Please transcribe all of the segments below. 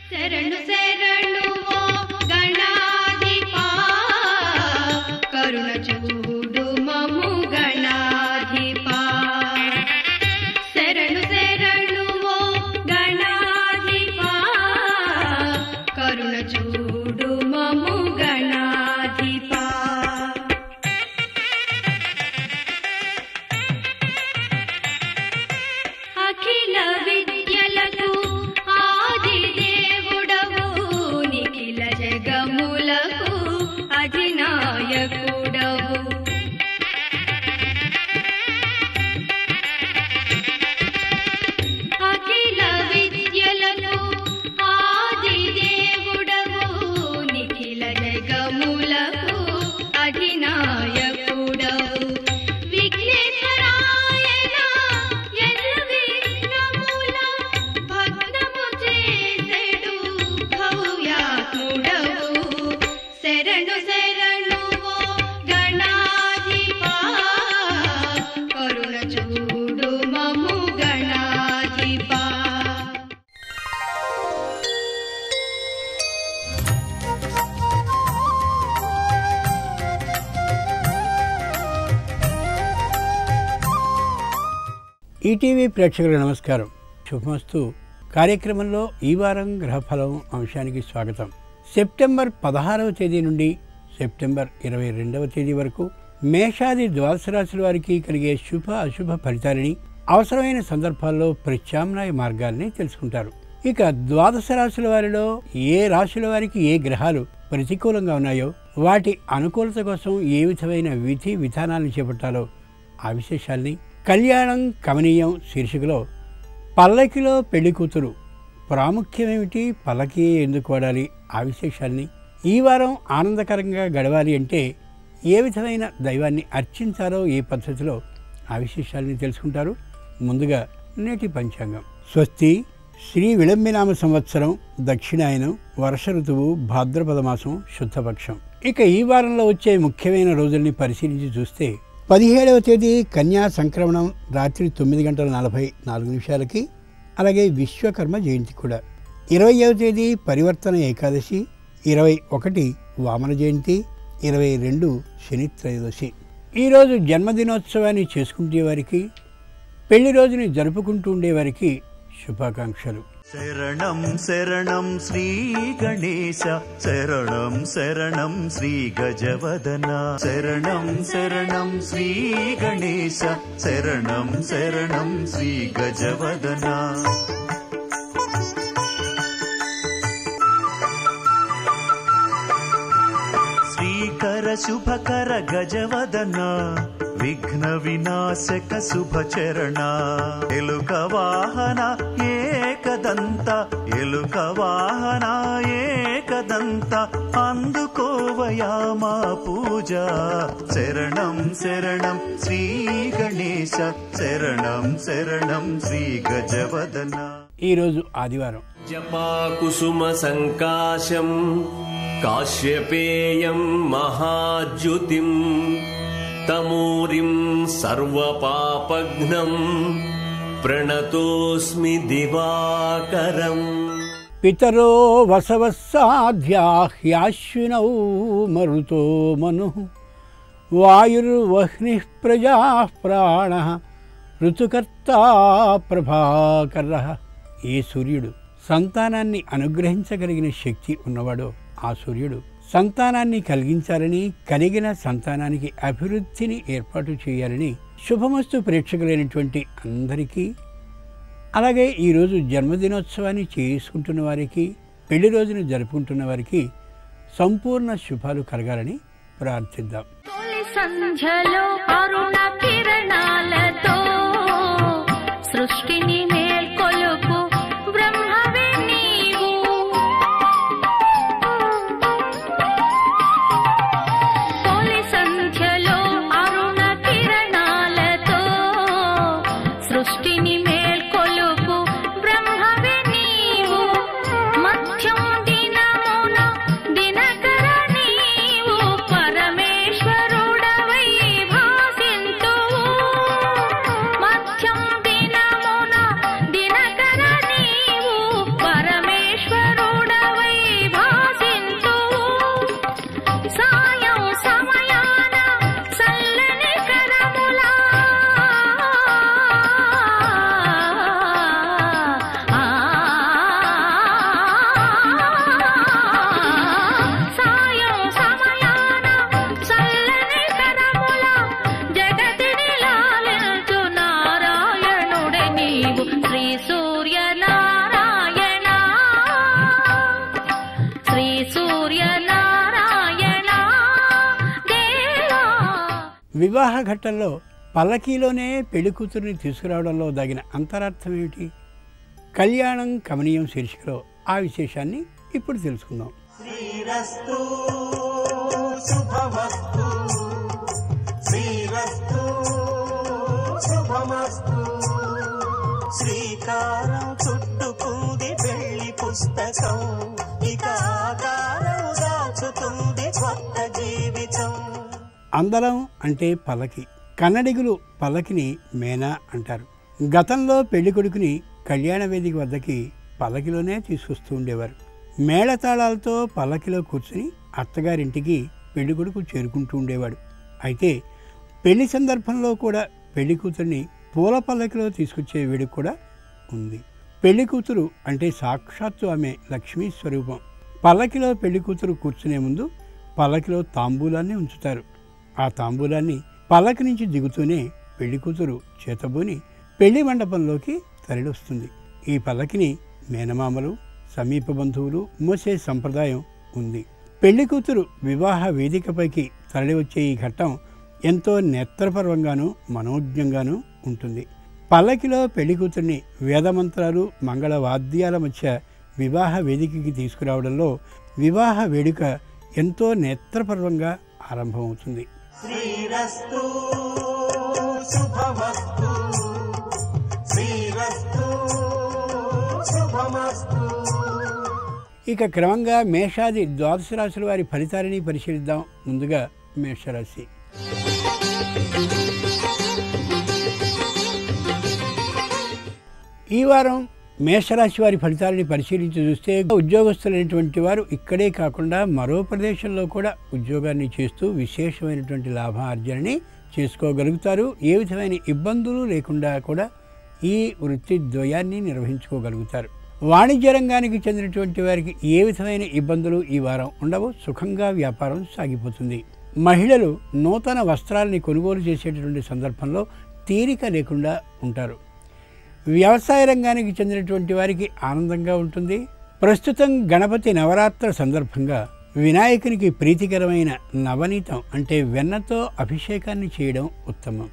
శరణు శరణు ఓ గణాధిపా కరుణ చూడు మము గణాధిపా శరణు శరణు ఓ గణాధిపా కరుణ చూడు మము గణాధిపా అఖిల విద్యలకు ఆది దేవుడవు నిఖిల జగములకు అధినాయకుడవు అఖిల విద్యలకు ఆది దేవుడవు నిఖిల జగములకు అధినాయకుడవు విఘ్నేశ్వరాయన ఎల్ల విఘ్నముల భగ్నము చేసెడు భవ్యాత్ముడవు శరణు శరణు ఓ గణాధిపా కరుణ చూడు మము గణాధిపా ఈటీవీ ప్రేక్షకులకు నమస్కారం శుభమస్తు కార్యక్రమంలో ఈ వారం గ్రహఫలం అంశానికి స్వాగతం సెప్టెంబర్ పదహారవ తేదీ నుండి సెప్టెంబర్ ఇరవై రెండవ తేదీ వరకు మేషాది ద్వాదశ రాశుల వారికి కలిగే శుభ అశుభ ఫలితాలని అవసరమైన సందర్భాల్లో ప్రత్యామ్నాయ మార్గాల్ని తెలుసుకుంటారు ఇక ద్వాదశ రాశుల వారిలో ఏ రాశుల వారికి ఏ గ్రహాలు ప్రతికూలంగా ఉన్నాయో వాటి అనుకూలత కోసం ఏ విధమైన విధి విధానాలను చేపట్టాలో ఆ విశేషాల్ని కళ్యాణం కమనీయం శీర్షికలో పల్లకిలో పెళ్లి కూతురు ప్రాముఖ్యమేమిటి పల్లకి ఎందుకు వాడాలి ఆ విశేషాల్ని ఈ వారం ఆనందకరంగా గడవాలి అంటే ఏ విధమైన దైవాన్ని అర్చించాలో ఏ పద్ధతిలో ఆ విశేషాల్ని తెలుసుకుంటారు ముందుగా నేటి పంచాంగం స్వస్తి శ్రీ విళంబినామ సంవత్సరం దక్షిణాయనం వర్ష ఋతువు భాద్రపద మాసం శుద్ధపక్షం ఇక ఈ వారంలో వచ్చే ముఖ్యమైన రోజుల్ని పరిశీలించి చూస్తే పదిహేడవ తేదీ కన్యా సంక్రమణం రాత్రి తొమ్మిది గంటల నలభై నాలుగు నిమిషాలకి అలాగే విశ్వకర్మ జయంతి కూడా ఇరవైవ తేదీ పరివర్తన ఏకాదశి ఇరవై ఒకటి వామన జయంతి ఇరవై రెండు శని త్రయోదశి ఈరోజు జన్మదినోత్సవాన్ని చేసుకుంటే వారికి పెళ్లి రోజుని జరుపుకుంటూ ఉండేవారికి శుభాకాంక్షలు శరణం శరణం శ్రీ గణేశ శరణం శరణం శ్రీ గజవదన శరణం శరణం శ్రీ గణేశ శరణం శరణం శ్రీ గజవదన శ్రీకర శుభకర గజవదన విఘ్న వినాశక శుభచరణ ఎలుక వాహన ఏకదంత ఎలుక వాహన ఏకదంత అందుకోవయా మా పూజ శరణం శరణం శ్రీ గణేశ శరణం శరణం శ్రీ గజవదన ఈరోజు ఆదివారం జపాకుసుమ సంకాశం కాశ్యపేయం మహాద్యుతిం తమూరిం సర్వపాపఘ్నం ప్రణతోస్మి దివాకరం పితరో వసవస్సాధ్యాహ్యాశ్వినౌ మరుతో మను వాయుర్వహ్ని ప్రజా ప్రాణ ఋతుకర్తా ప్రభాకర ఏ సూర్యుడు సంతానాన్ని అనుగ్రహించగలిగిన శక్తి ఉన్నవాడో ఆ సూర్యుడు సంతానాన్ని కలిగించాలని కలిగిన సంతానానికి అభివృద్ధిని ఏర్పాటు చేయాలని శుభమస్తు ప్రేక్షకులైనటువంటి అందరికీ అలాగే ఈరోజు జన్మదినోత్సవాన్ని చేసుకుంటున్న వారికి పెళ్లి రోజును జరుపుకుంటున్న వారికి సంపూర్ణ శుభాలు కలగాలని ప్రార్థిద్దాం తొలి సంధ్యలో అరుణ కిరణాలతో సృష్టిని మేల్కొలుపు బ్రహ్మవే నీవు తొలి సంధ్యలో అరుణ కిరణాలతో సృష్టిని మేల్కొలుపు బ్రహ్మవే నీవు మధ్యం దినమున దినకర నీవు పరమేశ్వరుడవై భాసింతు వివాహ ఘట్టంలో పల్లకీలోనే పెళ్లి కూతురిని తీసుకురావడంలో తగిన అంతరార్థం ఏమిటి కళ్యాణం కమనీయం శీర్షికలో ఆ విశేషాన్ని ఇప్పుడు తెలుసుకుందాం శ్రీరస్తు శుభమస్తు శ్రీరస్తు శుభమస్తు శ్రీకారం చుట్టుకుంది పెళ్లి పుస్తకం ఇక ఆకారం దాచుతుంది కొత్త జీవితం అందలం అంటే పల్లకి కన్నడిగులు పల్లకిని మేనా అంటారు గతంలో పెళ్లి కొడుకుని కళ్యాణ వేదిక వద్దకి పల్లకిలోనే తీసుకొస్తూ ఉండేవారు మేళతాళాలతో పల్లకిలో కూర్చుని అత్తగారింటికి పెళ్లి కొడుకు చేరుకుంటూ ఉండేవాడు అయితే పెళ్లి సందర్భంలో కూడా పెళ్లి కూతుర్ని పూల పల్లకిలో తీసుకొచ్చే వేడుక కూడా ఉంది పెళ్లి కూతురు అంటే సాక్షాత్తు ఆమె లక్ష్మీ స్వరూపం పల్లకిలో పెళ్లి కూతురు కూర్చునే ముందు పల్లకిలో తాంబూలాన్ని ఉంచుతారు ఆ తాంబూలాన్ని పల్లకి నుంచి దిగుతూనే పెళ్లి కూతురు చేతబూని పెళ్లి మండపంలోకి తరలివస్తుంది ఈ పల్లకిని మేనమామలు సమీప బంధువులు మోసే సంప్రదాయం ఉంది పెళ్లి కూతురు వివాహ వేదికపైకి తరలివచ్చే ఈ ఘట్టం ఎంతో నేత్రపర్వంగాను మనోజ్ఞంగాను ఉంటుంది పల్లకిలో పెళ్లి కూతుర్ని వేదమంత్రాలు మంగళ వాద్యాల మధ్య వివాహ వేదికకి తీసుకురావడంలో వివాహ వేడుక ఎంతో నేత్రపర్వంగా ఆరంభమవుతుంది శ్రీరస్తు శుభమస్తు శ్రీరస్తు శుభమస్తు ఇక క్రమంగా మేషాది ద్వాదశ రాశుల వారి ఫలితాలని పరిశీలిద్దాం ముందుగా మేషరాశి ఈ వారం మేషరాశి వారి ఫలితాలని పరిశీలించి చూస్తే ఉద్యోగస్తులైనటువంటి వారు ఇక్కడే కాకుండా మరో ప్రదేశంలో కూడా ఉద్యోగాన్ని చేస్తూ విశేషమైనటువంటి లాభార్జనని చేసుకోగలుగుతారు ఏ విధమైన ఇబ్బందులు లేకుండా కూడా ఈ వృత్తి ద్వయాన్ని నిర్వహించుకోగలుగుతారు వాణిజ్య రంగానికి చెందినటువంటి వారికి ఏ విధమైన ఇబ్బందులు ఈ వారం ఉండవు సుఖంగా వ్యాపారం సాగిపోతుంది మహిళలు నూతన వస్త్రాలని కొనుగోలు చేసేటటువంటి సందర్భంలో తీరిక లేకుండా ఉంటారు వ్యవసాయ రంగానికి చెందినటువంటి వారికి ఆనందంగా ఉంటుంది ప్రస్తుతం గణపతి నవరాత్ర సందర్భంగా వినాయకునికి ప్రీతికరమైన నవనీతం అంటే వెన్నతో అభిషేకాన్ని చేయడం ఉత్తమం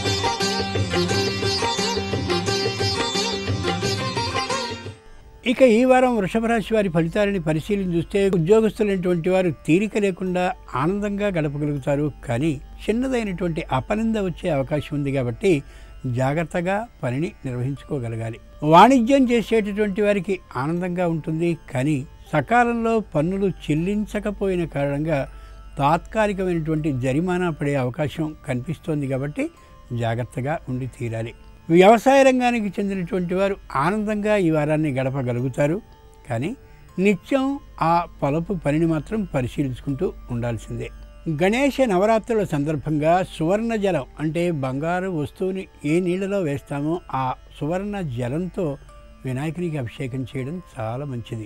ఇక ఈ వారం వృషభ రాశి వారి ఫలితాలని పరిశీలించి చూస్తే ఉద్యోగస్తులైనటువంటి వారు తీరిక లేకుండా ఆనందంగా గడపగలుగుతారు కానీ చిన్నదైనటువంటి అపనింద వచ్చే అవకాశం ఉంది కాబట్టి జాగ్రత్తగా పనిని నిర్వహించుకోగలగాలి వాణిజ్యం చేసేటటువంటి వారికి ఆనందంగా ఉంటుంది కానీ సకాలంలో పన్నులు చెల్లించకపోయిన కారణంగా తాత్కాలికమైనటువంటి జరిమానా పడే అవకాశం కనిపిస్తోంది కాబట్టి జాగ్రత్తగా ఉండి తీరాలి వ్యవసాయ రంగానికి చెందినటువంటి వారు ఆనందంగా ఈ వారాన్ని గడపగలుగుతారు కానీ నిత్యం ఆ పొలపు పనిని మాత్రం పరిశీలించుకుంటూ ఉండాల్సిందే గణేష నవరాత్రుల సందర్భంగా సువర్ణ జలం అంటే బంగారు వస్తువుని ఏ నీళ్ళలో వేస్తామో ఆ సువర్ణ జలంతో వినాయకునికి అభిషేకం చేయడం చాలా మంచిది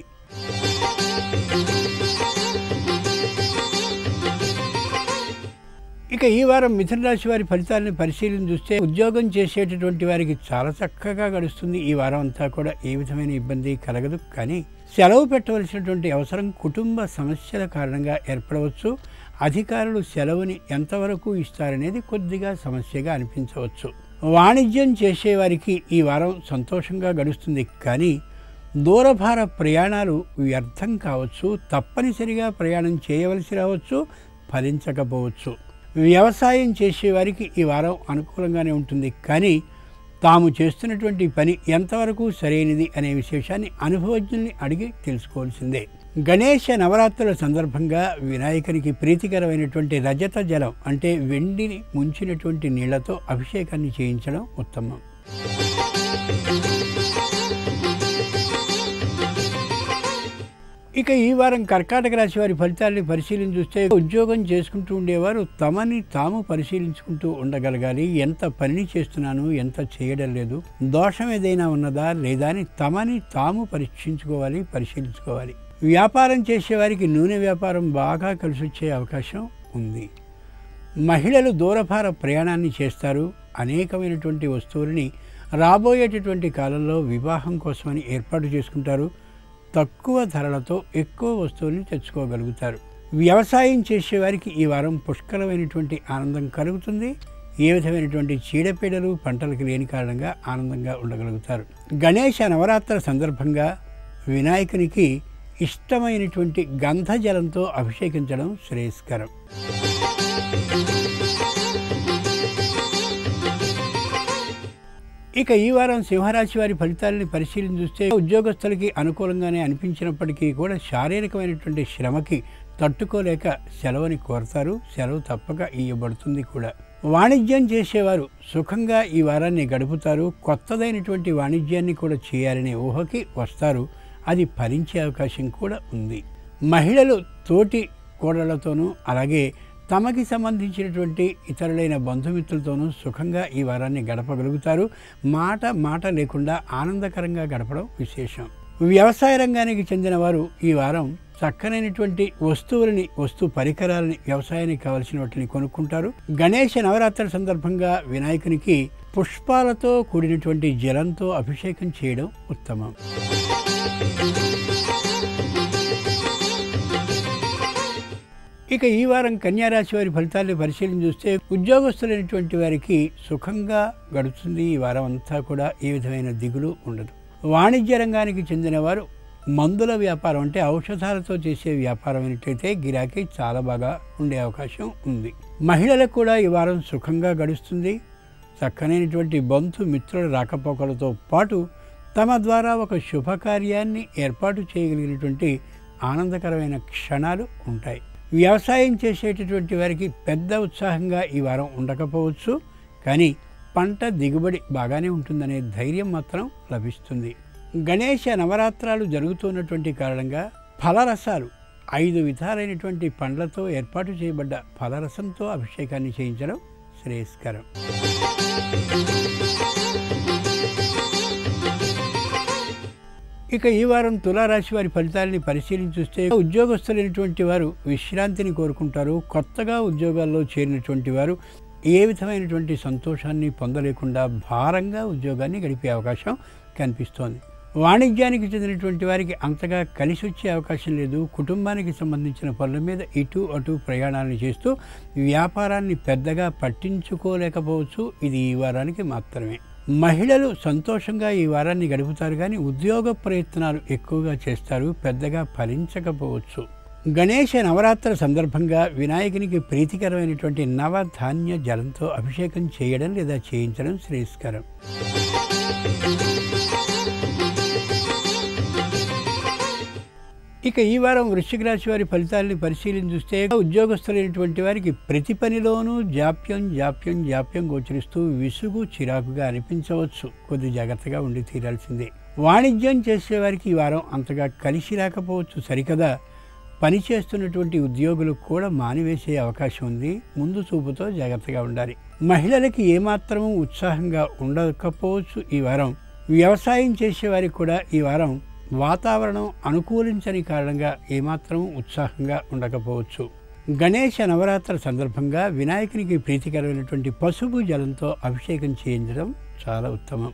ఇక ఈ వారం మిథున రాశి వారి ఫలితాలను పరిశీలన చూస్తే ఉద్యోగం చేసేటటువంటి వారికి చాలా చక్కగా గడుస్తుంది ఈ వారం అంతా కూడా ఏ విధమైన ఇబ్బంది కలగదు కానీ సెలవు పెట్టవలసినటువంటి అవసరం కుటుంబ సమస్యల కారణంగా ఏర్పడవచ్చు అధికారులు సెలవుని ఎంతవరకు ఇస్తారనేది కొద్దిగా సమస్యగా అనిపించవచ్చు వాణిజ్యం చేసేవారికి ఈ వారం సంతోషంగా గడుస్తుంది కానీ దూరభార ప్రయాణాలు వ్యర్థం కావచ్చు తప్పనిసరిగా ప్రయాణం చేయవలసి రావచ్చు ఫలించకపోవచ్చు వ్యవసాయం చేసేవారికి ఈ వారం అనుకూలంగానే ఉంటుంది కానీ తాము చేస్తున్నటువంటి పని ఎంతవరకు సరైనది అనే విశేషాన్ని అనుభవజ్ఞుల్ని అడిగి తెలుసుకోవాల్సిందే గణేష నవరాత్రుల సందర్భంగా వినాయకునికి ప్రీతికరమైనటువంటి రజత జలం అంటే వెండిని ముంచినటువంటి నీళ్లతో అభిషేకాన్ని చేయించడం ఉత్తమం ఇక ఈ వారం కర్కాటక రాశి వారి ఫలితాలని పరిశీలించి చూస్తే ఉద్యోగం చేసుకుంటూ ఉండేవారు తమని తాము పరిశీలించుకుంటూ ఉండగలగాలి ఎంత పనిని చేస్తున్నాను ఎంత చేయడం లేదు దోషం ఏదైనా ఉన్నదా లేదా అని తమని తాము పరీక్షించుకోవాలి పరిశీలించుకోవాలి వ్యాపారం చేసేవారికి నూనె వ్యాపారం బాగా కలిసి వచ్చే అవకాశం ఉంది మహిళలు దూరభార ప్రయాణాన్ని చేస్తారు అనేకమైనటువంటి వస్తువులని రాబోయేటటువంటి కాలంలో వివాహం కోసమని ఏర్పాటు చేసుకుంటారు తక్కువ ధరలతో ఎక్కువ వస్తువుల్ని తెచ్చుకోగలుగుతారు వ్యవసాయం చేసేవారికి ఈ వారం పుష్కలమైనటువంటి ఆనందం కలుగుతుంది ఏ విధమైనటువంటి చీడపీడలు పంటలకు లేని కారణంగా ఆనందంగా ఉండగలుగుతారు గణేష నవరాత్ర సందర్భంగా వినాయకునికి ఇష్టమైనటువంటి గంధజలంతో అభిషేకించడం శ్రేయస్కరం ఇక ఈ వారం సింహరాశి వారి ఫలితాలని పరిశీలన చూస్తే ఉద్యోగస్తులకి అనుకూలంగానే అనిపించినప్పటికీ కూడా శారీరకమైనటువంటి శ్రమకి తట్టుకోలేక సెలవుని కోరతారు సెలవు తప్పక ఇవ్వబడుతుంది కూడా వాణిజ్యం చేసేవారు సుఖంగా ఈ వారాన్ని గడుపుతారు కొత్తదైనటువంటి వాణిజ్యాన్ని కూడా చేయాలనే ఊహకి వస్తారు అది ఫలించే అవకాశం కూడా ఉంది మహిళలు తోటి కోడళ్లతోనూ అలాగే తమకి సంబంధించినటువంటి ఇతరులైన బంధుమిత్రులతోనూ సుఖంగా ఈ వారాన్ని గడపగలుగుతారు మాట మాట లేకుండా ఆనందకరంగా గడపడం విశేషం వ్యవసాయ రంగానికి చెందిన వారు ఈ వారం చక్కనైనటువంటి వస్తువులని వస్తు పరికరాలని వ్యవసాయానికి కావలసిన వాటిని కొనుక్కుంటారు గణేష నవరాత్రి సందర్భంగా వినాయకునికి పుష్పాలతో కూడినటువంటి జలంతో అభిషేకం చేయడం ఉత్తమం ఇక ఈ వారం కన్యారాశి వారి ఫలితాలను పరిశీలన చూస్తే ఉద్యోగస్తులైనటువంటి వారికి సుఖంగా గడుస్తుంది ఈ వారం అంతా కూడా ఏ విధమైన దిగులు ఉండదు వాణిజ్య రంగానికి చెందిన వారు మందుల వ్యాపారం అంటే ఔషధాలతో చేసే వ్యాపారం అయినట్లయితే గిరాకీ చాలా బాగా ఉండే అవకాశం ఉంది మహిళలకు కూడా ఈ వారం సుఖంగా గడుస్తుంది చక్కనైనటువంటి బంధు మిత్రుల రాకపోకలతో పాటు తమ ద్వారా ఒక శుభకార్యాన్ని ఏర్పాటు చేయగలిగినటువంటి ఆనందకరమైన క్షణాలు ఉంటాయి వ్యవసాయం చేసేటటువంటి వారికి పెద్ద ఉత్సాహంగా ఈ వారం ఉండకపోవచ్చు కానీ పంట దిగుబడి బాగానే ఉంటుందనే ధైర్యం మాత్రం లభిస్తుంది గణేష నవరాత్రాలు జరుగుతున్నటువంటి కారణంగా ఫలరసాలు ఐదు విధాలైనటువంటి పండ్లతో ఏర్పాటు చేయబడ్డ ఫలరసంతో అభిషేకాన్ని చేయించడం శ్రేయస్కరం ఇక ఈ వారం తులారాశి వారి ఫలితాలని పరిశీలించి చూస్తే ఉద్యోగస్తులైనటువంటి వారు విశ్రాంతిని కోరుకుంటారు కొత్తగా ఉద్యోగాల్లో చేరినటువంటి వారు ఏ విధమైనటువంటి సంతోషాన్ని పొందలేకుండా భారంగా ఉద్యోగాన్ని గడిపే అవకాశం కనిపిస్తోంది వాణిజ్యానికి చెందినటువంటి వారికి అంతగా కలిసి వచ్చే అవకాశం లేదు కుటుంబానికి సంబంధించిన పనుల మీద ఇటు అటు ప్రయాణాలను చేస్తూ వ్యాపారాన్ని పెద్దగా పట్టించుకోలేకపోవచ్చు ఇది ఈ వారానికి మాత్రమే మహిళలు సంతోషంగా ఈ వారాన్ని గడుపుతారు కానీ ఉద్యోగ ప్రయత్నాలు ఎక్కువగా చేస్తారు పెద్దగా ఫలించకపోవచ్చు గణేష నవరాత్ర సందర్భంగా వినాయకునికి ప్రీతికరమైనటువంటి నవధాన్య జలంతో అభిషేకం చేయడం లేదా చేయించడం శ్రేయస్కరం ఇక ఈ వారం వృశ్చిక రాశి వారి ఫలితాలని పరిశీలన చూస్తే ఉద్యోగస్తులైనటువంటి వారికి ప్రతి పనిలోనూ జాప్యం జాప్యం జాప్యం గోచరిస్తూ విసుగు చిరాకుగా అనిపించవచ్చు కొద్ది జాగ్రత్తగా ఉండి తీరాల్సిందే వాణిజ్యం చేసేవారికి ఈ వారం అంతగా కలిసి రాకపోవచ్చు సరికదా పని చేస్తున్నటువంటి ఉద్యోగులు కూడా మానివేసే అవకాశం ఉంది ముందు చూపుతో జాగ్రత్తగా ఉండాలి మహిళలకి ఏమాత్రము ఉత్సాహంగా ఉండకపోవచ్చు ఈ వారం వ్యవసాయం చేసేవారికి కూడా ఈ వారం వాతావరణం అనుకూలించని కారణంగా ఏమాత్రం ఉత్సాహంగా ఉండకపోవచ్చు గణేష నవరాత్ర సందర్భంగా వినాయకునికి ప్రీతికరమైనటువంటి పసుపు జలంతో అభిషేకం చేయించడం చాలా ఉత్తమం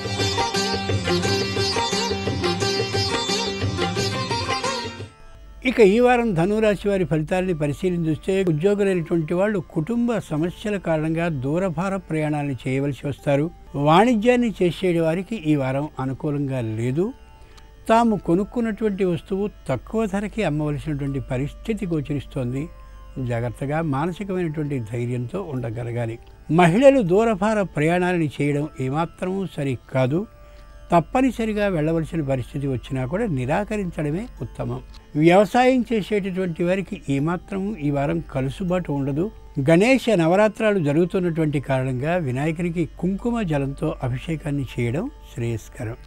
ఇక ఈ వారం ధనురాశి వారి ఫలితాలని పరిశీలన చూస్తే ఉద్యోగులైనటువంటి వాళ్ళు కుటుంబ సమస్యల కారణంగా దూరభార ప్రయాణాలను చేయవలసి వస్తారు వాణిజ్యాన్ని చేసే వారికి ఈ వారం అనుకూలంగా లేదు తాము కొనుక్కున్నటువంటి వస్తువు తక్కువ ధరకి అమ్మవలసినటువంటి పరిస్థితి గోచరిస్తోంది జాగ్రత్తగా మానసికమైనటువంటి ధైర్యంతో ఉండగలగాలి మహిళలు దూరభార ప్రయాణాలను చేయడం ఏమాత్రమూ సరికాదు తప్పనిసరిగా వెళ్ళవలసిన పరిస్థితి వచ్చినా కూడా నిరాకరించడమే ఉత్తమం వ్యవసాయం చేసేటటువంటి వారికి ఏమాత్రము ఈ వారం కలుసుబాటు ఉండదు గణేష నవరాత్రాలు జరుగుతున్నటువంటి కారణంగా వినాయకునికి కుంకుమ జలంతో అభిషేకాన్ని చేయడం శ్రేయస్కరం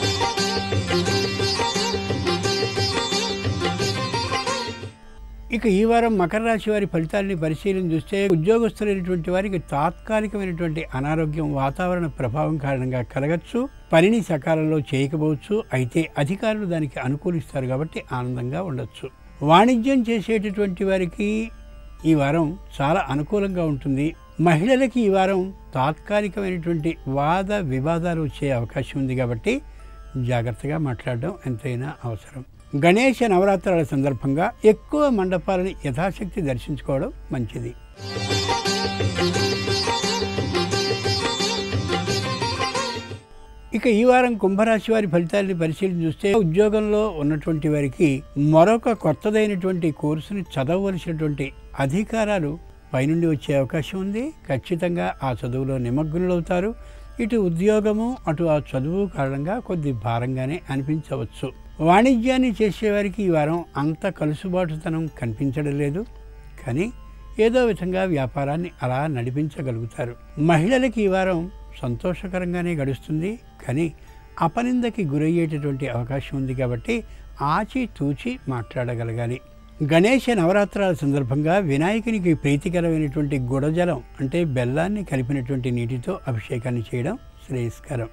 ఇక ఈ వారం మకర రాశి వారి ఫలితాలని పరిశీలన చూస్తే ఉద్యోగస్తులైనటువంటి వారికి తాత్కాలికమైనటువంటి అనారోగ్యం వాతావరణ ప్రభావం కారణంగా కలగచ్చు పనిని సకాలంలో చేయకపోవచ్చు అయితే అధికారులు దానికి అనుకూలిస్తారు కాబట్టి ఆనందంగా ఉండొచ్చు వాణిజ్యం చేసేటటువంటి వారికి ఈ వారం చాలా అనుకూలంగా ఉంటుంది మహిళలకి ఈ వారం తాత్కాలికమైనటువంటి వాద వివాదాలు వచ్చే అవకాశం ఉంది కాబట్టి జాగ్రత్తగా మాట్లాడడం ఎంతైనా అవసరం గణేష నవరాత్రుల సందర్భంగా ఎక్కువ మండపాలని యథాశక్తి దర్శించుకోవడం మంచిది ఇక ఈ వారం కుంభరాశి వారి ఫలితాలని పరిశీలన చూస్తే ఉద్యోగంలో ఉన్నటువంటి వారికి మరొక కొత్తదైనటువంటి కోర్సుని చదవవలసినటువంటి అధికారాలు పైనుండి వచ్చే అవకాశం ఉంది ఖచ్చితంగా ఆ చదువులో నిమగ్నులవుతారు ఇటు ఉద్యోగము అటు ఆ చదువు కారణంగా కొద్ది భారంగానే అనిపించవచ్చు వాణిజ్యాన్ని చేసేవారికి ఈ వారం అంత కలుసుబాటుతనం కనిపించడం లేదు కానీ ఏదో విధంగా వ్యాపారాన్ని అలా నడిపించగలుగుతారు మహిళలకి ఈ వారం సంతోషకరంగానే గడుస్తుంది కానీ అపనిందకి గురయ్యేటటువంటి అవకాశం ఉంది కాబట్టి ఆచి తూచి మాట్లాడగలగాలి గణేష నవరాత్రాల సందర్భంగా వినాయకునికి ప్రీతికరమైనటువంటి గుడజలం అంటే బెల్లాన్ని కలిపినటువంటి నీటితో అభిషేకాన్ని చేయడం శ్రేయస్కరం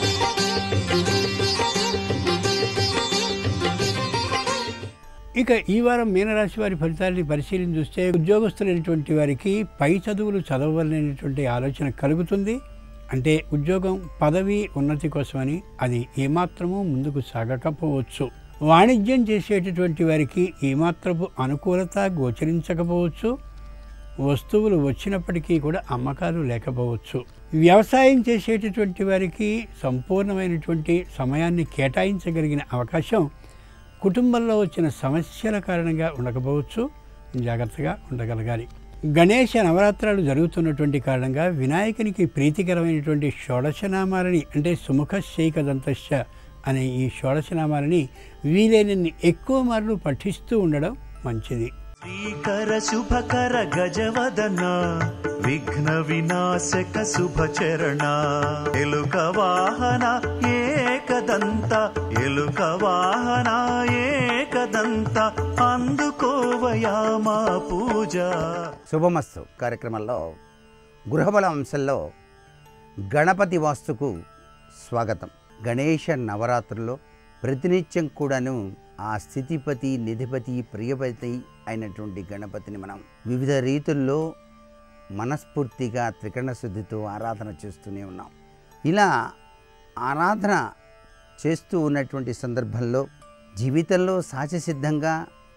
ఇక ఈ వారం మీనరాశి వారి ఫలితాలని పరిశీలన చూస్తే ఉద్యోగస్తులైనటువంటి వారికి పై చదువులు చదవలేనటువంటి ఆలోచన కలుగుతుంది అంటే ఉద్యోగం పదవి ఉన్నతి కోసమని అది ఏమాత్రమూ ముందుకు సాగకపోవచ్చు వాణిజ్యం చేసేటటువంటి వారికి ఏమాత్రపు అనుకూలత గోచరించకపోవచ్చు వస్తువులు వచ్చినప్పటికీ కూడా అమ్మకాలు లేకపోవచ్చు వ్యవసాయం చేసేటటువంటి వారికి సంపూర్ణమైనటువంటి సమయాన్ని కేటాయించగలిగిన అవకాశం కుటుంబంలో వచ్చిన సమస్యల కారణంగా ఉండకపోవచ్చు జాగ్రత్తగా ఉండగలగాలి గణేష నవరాత్రాలు జరుగుతున్నటువంటి కారణంగా వినాయకునికి ప్రీతికరమైనటువంటి షోడశనామాలని అంటే సుముఖ శైకదంతశ అనే ఈ షోడశనామాలని వీలైనన్ని ఎక్కువ మార్లు పఠిస్తూ ఉండడం మంచిది శ్రీకర శుభకర గజవదన విఘ్న వినాశక శుభచరణ ఎలుక వాహన ఏకదంత ఎలుక వాహన ఏకదంత అందుకోవయా మా పూజ శుభమస్తు కార్యక్రమంలో గృహబల అంశంలో గణపతి వాస్తుకు స్వాగతం గణేష నవరాత్రుల్లో ప్రతినిత్యం కూడాను ఆ స్థితిపతి నిధిపతి ప్రియపతి అయినటువంటి గణపతిని మనం వివిధ రీతుల్లో మనస్ఫూర్తిగా త్రికరణ శుద్ధితో ఆరాధన చేస్తూనే ఉన్నాం ఇలా ఆరాధన చేస్తూ ఉన్నటువంటి సందర్భంలో జీవితంలో సహజసిద్ధంగా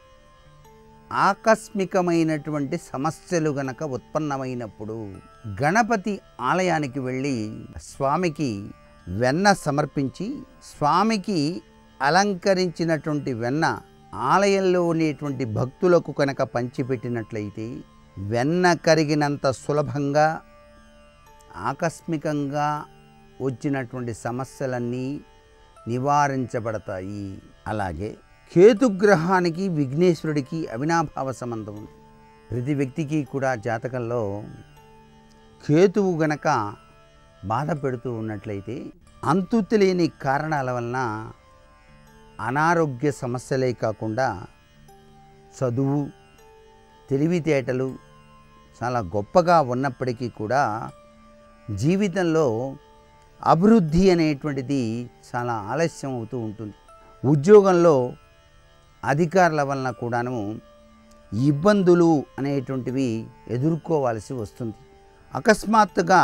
ఆకస్మికమైనటువంటి సమస్యలు గనక ఉత్పన్నమైనప్పుడు గణపతి ఆలయానికి వెళ్ళి స్వామికి వెన్న సమర్పించి స్వామికి అలంకరించినటువంటి వెన్న ఆలయంలో ఉండేటువంటి భక్తులకు కనుక పంచిపెట్టినట్లయితే వెన్న కరిగినంత సులభంగా ఆకస్మికంగా వచ్చినటువంటి సమస్యలన్నీ నివారించబడతాయి అలాగే కేతుగ్రహానికి విఘ్నేశ్వరుడికి అవినాభావ సంబంధం ఉంది ప్రతి వ్యక్తికి కూడా జాతకంలో కేతువు గనక బాధ పెడుతూ ఉన్నట్లయితే అంతు తెలియని కారణాల వలన అనారోగ్య సమస్యలే కాకుండా చదువు తెలివితేటలు చాలా గొప్పగా ఉన్నప్పటికీ కూడా జీవితంలో అభివృద్ధి అనేటువంటిది చాలా ఆలస్యం అవుతూ ఉంటుంది ఉద్యోగంలో అధికారుల వలన కూడాను ఇబ్బందులు అనేటువంటివి ఎదుర్కోవాల్సి వస్తుంది అకస్మాత్తుగా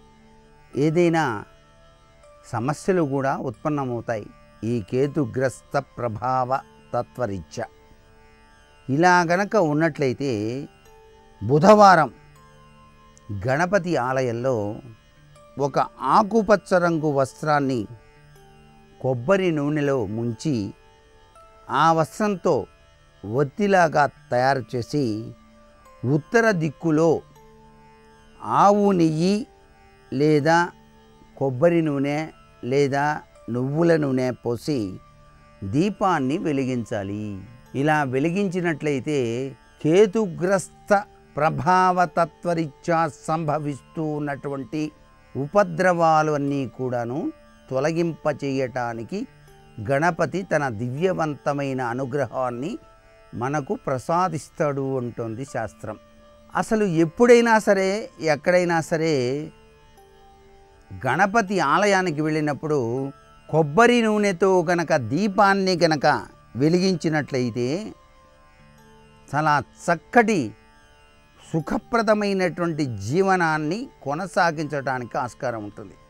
ఏదైనా సమస్యలు కూడా ఉత్పన్నమవుతాయి ఈ కేతుగ్రస్త ప్రభావ తత్వరీత్యా ఇలా గనక ఉన్నట్లయితే బుధవారం గణపతి ఆలయంలో ఒక ఆకుపచ్చ రంగు వస్త్రాన్ని కొబ్బరి నూనెలో ముంచి ఆ వస్త్రంతో ఒత్తిలాగా తయారు చేసి ఉత్తర దిక్కులో ఆవు నెయ్యి లేదా కొబ్బరి నూనె లేదా నువ్వుల నూనె పోసి దీపాన్ని వెలిగించాలి ఇలా వెలిగించినట్లయితే కేతుగ్రస్త ప్రభావతత్వరీత్యా సంభవిస్తూ ఉన్నటువంటి ఉపద్రవాలు అన్నీ కూడాను తొలగింపచేయటానికి గణపతి తన దివ్యవంతమైన అనుగ్రహాన్ని మనకు ప్రసాదిస్తాడు అంటోంది శాస్త్రం అసలు ఎప్పుడైనా సరే ఎక్కడైనా సరే గణపతి ఆలయానికి వెళ్ళినప్పుడు కొబ్బరి నూనెతో గనక దీపాన్ని గనక వెలిగించినట్లయితే చాలా చక్కటి సుఖప్రదమైనటువంటి జీవనాన్ని కొనసాగించడానికి ఆస్కారం ఉంటుంది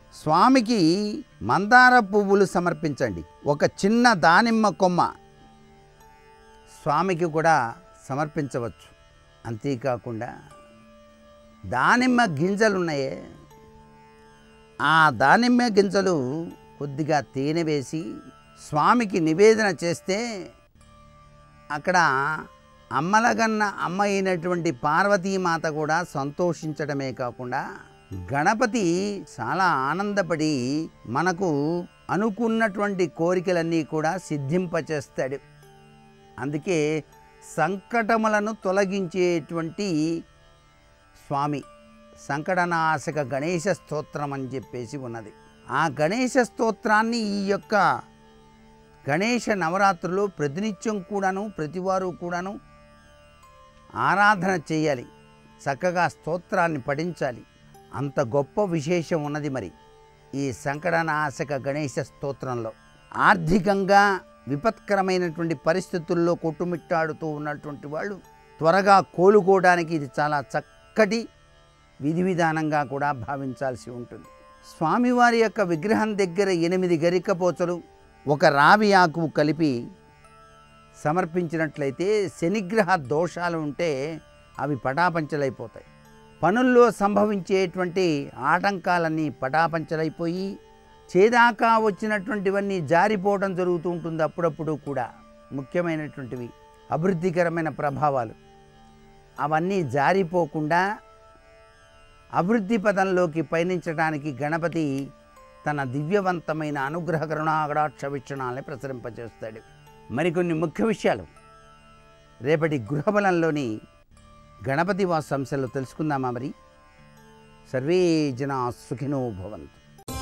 స్వామికి మందార పువ్వులు సమర్పించండి ఒక చిన్న దానిమ్మ కొమ్మ స్వామికి కూడా సమర్పించవచ్చు అంతేకాకుండా దానిమ్మ గింజలు ఉన్నాయే ఆ దానిమ్మ గింజలు కొద్దిగా తేనె వేసి స్వామికి నివేదన చేస్తే అక్కడ అమ్మలగన్న అమ్మ అయినటువంటి పార్వతీమాత కూడా సంతోషించడమే కాకుండా గణపతి చాలా ఆనందపడి మనకు అనుకున్నటువంటి కోరికలన్నీ కూడా సిద్ధింపచేస్తాడు అందుకే సంకటములను తొలగించేటువంటి స్వామి సంకటనాశక గణేశ స్తోత్రం అని చెప్పేసి ఉన్నది ఆ గణేశ స్తోత్రాన్ని ఈ యొక్క గణేష నవరాత్రులు ప్రతినిత్యం కూడాను ప్రతివారు కూడాను ఆరాధన చేయాలి చక్కగా స్తోత్రాన్ని పఠించాలి అంత గొప్ప విశేషం ఉన్నది మరి ఈ సంకటనాశక గణేశ స్తోత్రంలో ఆర్థికంగా విపత్కరమైనటువంటి పరిస్థితుల్లో కొట్టుమిట్టాడుతూ ఉన్నటువంటి వాళ్ళు త్వరగా కోలుకోవడానికి ఇది చాలా చక్కటి విధి విధానంగా కూడా భావించాల్సి ఉంటుంది స్వామివారి యొక్క విగ్రహం దగ్గర ఎనిమిది గరికపోచలు ఒక రావి ఆకు కలిపి సమర్పించినట్లయితే శనిగ్రహ దోషాలు ఉంటే అవి పటాపంచలైపోతాయి పనుల్లో సంభవించేటువంటి ఆటంకాలన్నీ పటాపంచలైపోయి చేదాకా వచ్చినటువంటివన్నీ జారిపోవడం జరుగుతూ ఉంటుంది అప్పుడప్పుడు కూడా ముఖ్యమైనటువంటివి అభివృద్ధికరమైన ప్రభావాలు అవన్నీ జారిపోకుండా అభివృద్ధి పదంలోకి పయనించడానికి గణపతి తన దివ్యవంతమైన అనుగ్రహ కరుణాగడాక్ష వీక్షణాలని ప్రసరింపజేస్తాడు మరికొన్ని ముఖ్య విషయాలు రేపటి గృహబలంలోని గణపతి వాసంశలు తెలుసుకుందామా మరి సర్వే జనా సుఖినో భవంతు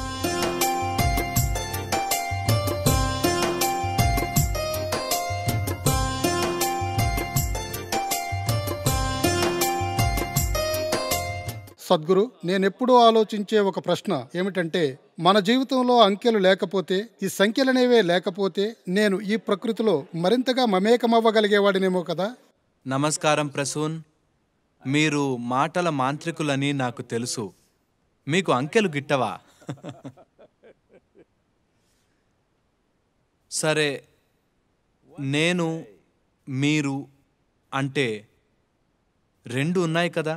సద్గురు నేనెప్పుడూ ఆలోచించే ఒక ప్రశ్న ఏమిటంటే మన జీవితంలో అంకెలు లేకపోతే ఈ సంఖ్యలనేవే లేకపోతే నేను ఈ ప్రకృతిలో మరింతగా మమేకమవ్వగలిగేవాడినేమో కదా నమస్కారం ప్రసూన్ మీరు మాటల మాంత్రికులని నాకు తెలుసు మీకు అంకెలు గిట్టవా సరే నేను మీరు అంటే రెండు ఉన్నాయి కదా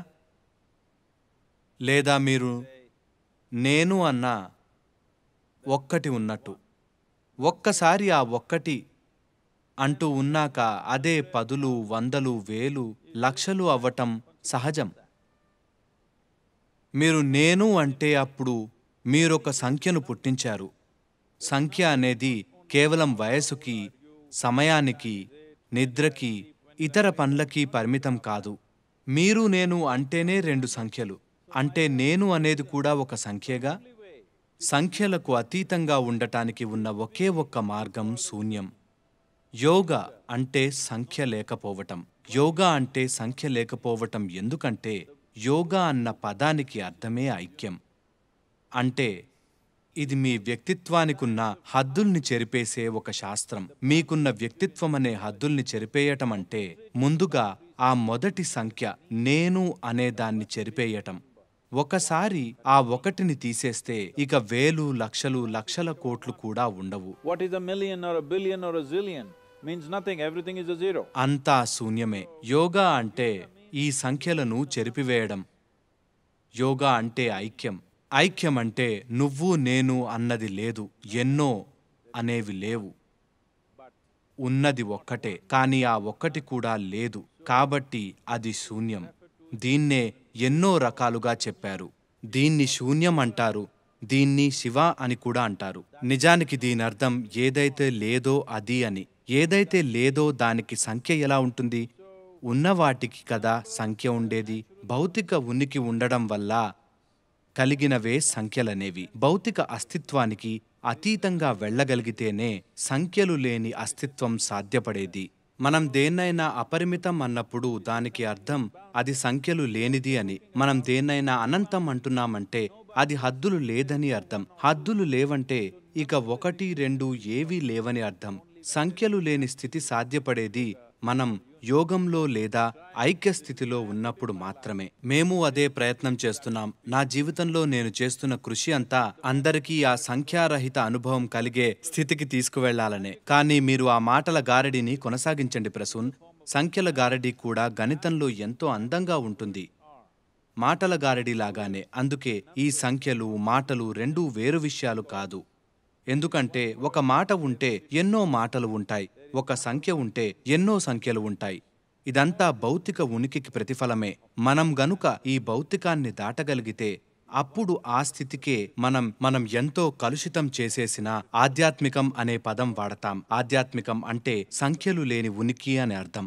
లేదా మీరు నేను అన్న ఒక్కటి ఉన్నట్టు ఒక్కసారి ఆ ఒక్కటి అంటూ ఉన్నాక అదే పదులు వందలు వేలు లక్షలు అవ్వటం సహజం మీరు నేను అంటే అప్పుడు మీరొక సంఖ్యను పుట్టించారు సంఖ్య అనేది కేవలం వయసుకి సమయానికి నిద్రకి ఇతర పనులకి పరిమితం కాదు మీరు నేను అంటేనే రెండు సంఖ్యలు అంటే నేను అనేది కూడా ఒక సంఖ్యగా సంఖ్యలకు అతీతంగా ఉండటానికి ఉన్న ఒకే ఒక్క మార్గం శూన్యం యోగా అంటే సంఖ్య లేకపోవటం యోగా అంటే సంఖ్య లేకపోవటం ఎందుకంటే యోగా అన్న పదానికి అర్థమే ఐక్యం అంటే ఇది మీ వ్యక్తిత్వానికున్న హద్దుల్ని చెరిపేసే ఒక శాస్త్రం మీకున్న వ్యక్తిత్వం అనే హద్దుల్ని చెరిపేయటం అంటే ముందుగా ఆ మొదటి సంఖ్య నేను అనే దాన్ని చెరిపేయటం ఒకసారి ఆ ఒకటిని తీసేస్తే ఇక వేలు లక్షలు లక్షల కోట్లు కూడా ఉండవు What is a million or a billion or a zillion? Means nothing, everything is a zero. అంతా శూన్యమే యోగా అంటే ఈ సంఖ్యలను చెరిపివేయడం యోగా అంటే ఐక్యం ఐక్యం అంటే నువ్వు నేను అన్నది లేదు ఎన్నో అనేవి లేవు ఉన్నది ఒక్కటే కానీ ఆ ఒక్కటి కూడా లేదు కాబట్టి అది శూన్యం దీన్నే ఎన్నో రకాలుగా చెప్పారు దీన్ని శూన్యం అంటారు దీన్ని శివ అని కూడా అంటారు నిజానికి దీని అర్థం ఏదైతే లేదో అది అని ఏదైతే లేదో దానికి సంఖ్య ఎలా ఉంటుంది ఉన్న వాటికి కదా సంఖ్య ఉండేది భౌతిక ఉనికి ఉండడం వల్ల కలిగినవే సంఖ్యలనేవి భౌతిక అస్తిత్వానికి అతీతంగా వెళ్ళగలిగితేనే సంఖ్యలు లేని అస్తిత్వం సాధ్యపడేది మనం దేన్నైనా అపరిమితం అన్నప్పుడు దానికి అర్థం అది సంఖ్యలు లేనిది అని మనం దేన్నైనా అనంతం అంటున్నామంటే అది హద్దులు లేదని అర్థం హద్దులు లేవంటే ఇక ఒకటి రెండు ఏవీ లేవని అర్థం సంఖ్యలు లేని స్థితి సాధ్యపడేది మనం యోగంలో లేదా ఐక్య స్థితిలో ఉన్నప్పుడు మాత్రమే మేము అదే ప్రయత్నం చేస్తున్నాం నా జీవితంలో నేను చేస్తున్న కృషి అంతా అందరికీ ఆ సంఖ్యారహిత అనుభవం కలిగే స్థితికి తీసుకువెళ్లాలనే కానీ మీరు ఆ మాటల గారడిని కొనసాగించండి ప్రసూన్ సంఖ్యల గారడి కూడా గణితంలో ఎంతో అందంగా ఉంటుంది మాటల గారడి లాగానే అందుకే ఈ సంఖ్యలు మాటలు రెండూ వేరు విషయాలు కాదు ఎందుకంటే ఒక మాట ఉంటే ఎన్నో మాటలు ఉంటాయి ఒక సంఖ్య ఉంటే ఎన్నో సంఖ్యలు ఉంటాయి ఇదంతా భౌతిక ఉనికికి ప్రతిఫలమే మనం గనుక ఈ భౌతికాన్ని దాటగలిగితే అప్పుడు ఆ స్థితికే మనం మనం ఎంతో కలుషితం చేసేసిన ఆధ్యాత్మికం అనే పదం వాడతాం ఆధ్యాత్మికం అంటే సంఖ్యలు లేని ఉనికి అని అర్థం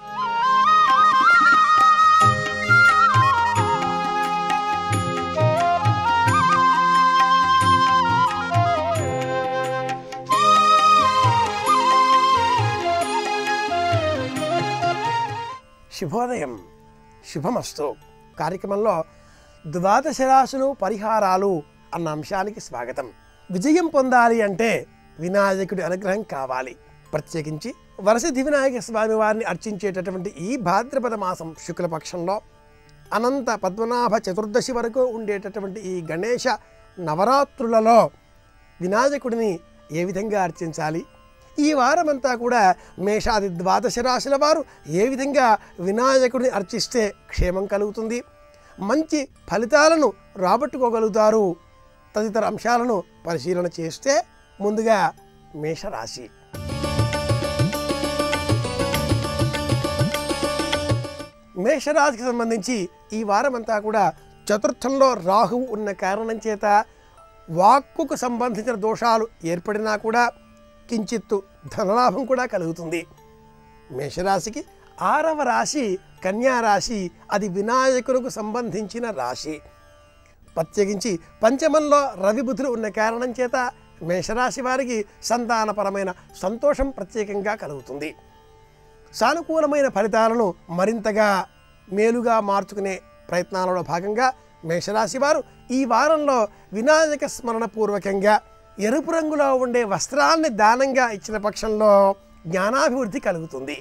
శుభోదయం శుభమస్తు కార్యక్రమంలో ద్వాదశ రాశులు పరిహారాలు అన్న అంశానికి స్వాగతం విజయం పొందాలి అంటే వినాయకుడి అనుగ్రహం కావాలి ప్రత్యేకించి వరసిద్ధి వినాయక స్వామి వారిని అర్చించేటటువంటి ఈ భాద్రపద మాసం శుక్లపక్షంలో అనంత పద్మనాభ చతుర్దశి వరకు ఉండేటటువంటి ఈ గణేష నవరాత్రులలో వినాయకుడిని ఏ విధంగా అర్చించాలి ఈ వారమంతా కూడా మేషాది ద్వాదశ రాశుల వారు ఏ విధంగా వినాయకుడిని అర్చిస్తే క్షేమం కలుగుతుంది మంచి ఫలితాలను రాబట్టుకోగలుగుతారు తదితర అంశాలను పరిశీలన చేస్తే ముందుగా మేషరాశి మేషరాశికి సంబంధించి ఈ వారమంతా కూడా చతుర్థంలో రాహువు ఉన్న కారణం చేత వాక్కుకు సంబంధించిన దోషాలు ఏర్పడినా కూడా కించిత్తు ధనలాభం కూడా కలుగుతుంది మేషరాశికి ఆరవ రాశి కన్యా రాశి అది వినాయకులకు సంబంధించిన రాశి ప్రత్యేకించి పంచమంలో రవి బుధులు ఉన్న కారణం చేత మేషరాశి వారికి సంతానపరమైన సంతోషం ప్రత్యేకంగా కలుగుతుంది సానుకూలమైన ఫలితాలను మరింతగా మేలుగా మార్చుకునే ప్రయత్నాలలో భాగంగా మేషరాశి వారు ఈ వారంలో వినాయక స్మరణ పూర్వకంగా ఎరుపు రంగులో ఉండే వస్త్రాన్ని దానంగా ఇచ్చిన పక్షంలో జ్ఞానాభివృద్ధి కలుగుతుంది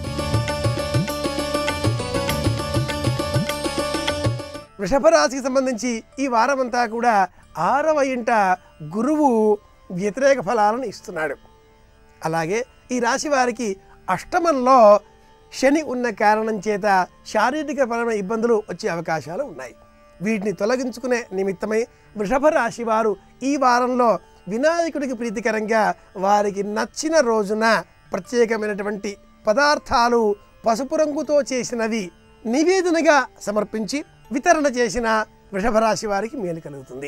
వృషభ రాశికి సంబంధించి ఈ వారమంతా కూడా ఆరవ ఇంట గురువు వ్యతిరేక ఫలాలను ఇస్తున్నాడు అలాగే ఈ రాశి వారికి అష్టమంలో శని ఉన్న కారణం చేత శారీరక పరమైన ఇబ్బందులు వచ్చే అవకాశాలు ఉన్నాయి వీటిని తొలగించుకునే నిమిత్తమై వృషభ రాశి వారు ఈ వారంలో వినాయకుడికి ప్రీతికరంగా వారికి నచ్చిన రోజున ప్రత్యేకమైనటువంటి పదార్థాలు పసుపు రంగుతో చేసినవి నివేదనగా సమర్పించి వితరణ చేసిన వృషభ రాశి వారికి మేలు కలుగుతుంది